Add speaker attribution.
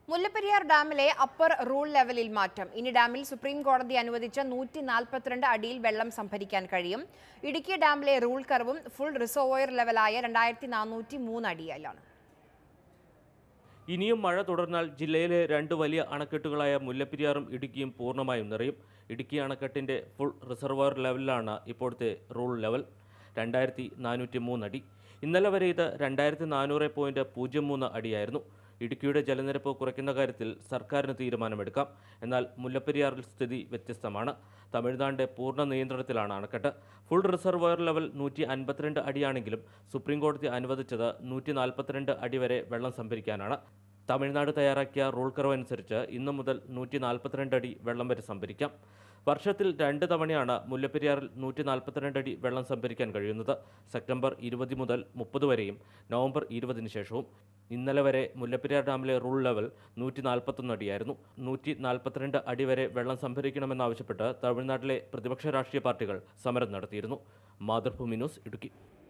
Speaker 1: മുല്ലപ്പെരിയാർ ഡാമിലെ upper rule ലെവലിൽ മാറ്റം ഇനി ഡാമിൽ സുപ്രീം കോടതി അനുവദിച്ച നൂറ്റി നാൽപ്പത്തിരണ്ട് അടിയിൽ വെള്ളം സംഭരിക്കാൻ കഴിയും ഇടുക്കി ഡാമിലെ റൂൾ കർവും ഫുൾ റിസർവോയർ ലെവലായ രണ്ടായിരത്തി നാനൂറ്റി മൂന്ന് അടിയിലാണ്
Speaker 2: ഇനിയും മഴ തുടർന്നാൽ ജില്ലയിലെ രണ്ട് വലിയ അണക്കെട്ടുകളായ മുല്ലപ്പെരിയാറും ഇടുക്കിയും പൂർണ്ണമായും നിറയും ഇടുക്കി അണക്കെട്ടിൻ്റെ ഫുൾ റിസർവോയർ ലെവലിലാണ് ഇപ്പോഴത്തെ റൂൾ ലെവൽ രണ്ടായിരത്തി നാനൂറ്റി മൂന്ന് അടി ഇന്നലെ വരെ ഇത് രണ്ടായിരത്തി നാനൂറ് പോയിൻറ്റ് പൂജ്യം മൂന്ന് അടിയായിരുന്നു ഇടുക്കിയുടെ ജലനിരപ്പ് കുറയ്ക്കുന്ന കാര്യത്തിൽ സർക്കാരിന് തീരുമാനമെടുക്കാം എന്നാൽ മുല്ലപ്പെരിയാറിൽ സ്ഥിതി വ്യത്യസ്തമാണ് തമിഴ്നാടിൻ്റെ പൂർണ്ണ നിയന്ത്രണത്തിലാണ് അണക്കെട്ട് ഫുൾ റിസർവോയർ ലെവൽ നൂറ്റി അൻപത്തിരണ്ട് അടിയാണെങ്കിലും സുപ്രീം കോടതി അനുവദിച്ചത് നൂറ്റി നാൽപ്പത്തിരണ്ട് അടി വരെ വെള്ളം സംഭരിക്കാനാണ് തമിഴ്നാട് തയ്യാറാക്കിയ റൂൾ കർവ് അനുസരിച്ച് ഇന്നു മുതൽ നൂറ്റി നാൽപ്പത്തിരണ്ട് അടി വെള്ളം വരെ സംഭരിക്കാം വർഷത്തിൽ രണ്ട് തവണയാണ് മുല്ലപ്പെരിയാറിൽ നൂറ്റി നാൽപ്പത്തിരണ്ട് അടി വെള്ളം സംഭരിക്കാൻ കഴിയുന്നത് സെപ്റ്റംബർ ഇരുപത് മുതൽ മുപ്പത് വരെയും നവംബർ ഇരുപതിന് ശേഷവും ഇന്നലെ വരെ മുല്ലപ്പെരിയാർ ഡാമിലെ റൂൾ ലെവൽ നൂറ്റി നാൽപ്പത്തൊന്ന് അടിയായിരുന്നു നൂറ്റി നാൽപ്പത്തിരണ്ട് അടി വരെ വെള്ളം സംഭരിക്കണമെന്നാവശ്യപ്പെട്ട് തമിഴ്നാട്ടിലെ പ്രതിപക്ഷ രാഷ്ട്രീയ പാർട്ടികൾ സമരം നടത്തിയിരുന്നു മാതൃഭൂമി ന്യൂസ് ഇടുക്കി